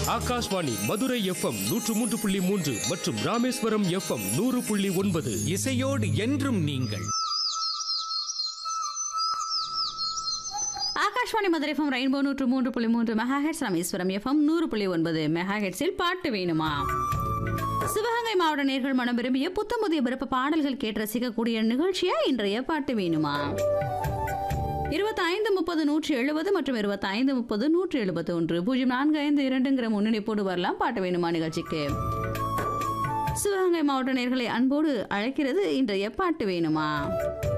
Akashvani Madurai FM நூற்று மூன்று புள்ளி மூன்று மற்றும் ராமேஸ்வரம் எஃப்எம் நூறு புள்ளி ஒன்பது இசையோடு என்றும் நீங்கள் ஆகாஷ்வாணி மதுரை எஃப்எம் ரெயின்போ நூற்று மூன்று புள்ளி மூன்று மெகாஹெட்ஸ் ராமேஸ்வரம் எஃப்எம் நூறு புள்ளி ஒன்பது மெகாஹெட்ஸில் பாட்டு வேணுமா சிவகங்கை மாவட்ட நேர்கள் மனம் விரும்பிய புத்தம் புதிய பிறப்பு பாடல்கள் கேட்டு ரசிக்கக்கூடிய நிகழ்ச்சியா இன்றைய பாட்டு வேணுமா இருபத்தைந்து முப்பது நூற்றி எழுபது மற்றும் இருபத்தைந்து முப்பது நூற்றி எழுபத்தி ஒன்று பூஜ்ஜியம் நான்கு ஐந்து இரண்டுங்கிற முன்னணிப்போடு வரலாம் பாட்டு வேணுமா நிகழ்ச்சிக்கு சிவகங்கை மாவட்ட நேர்களை அன்போடு அழைக்கிறது இன்றைய பாட்டு வேணுமா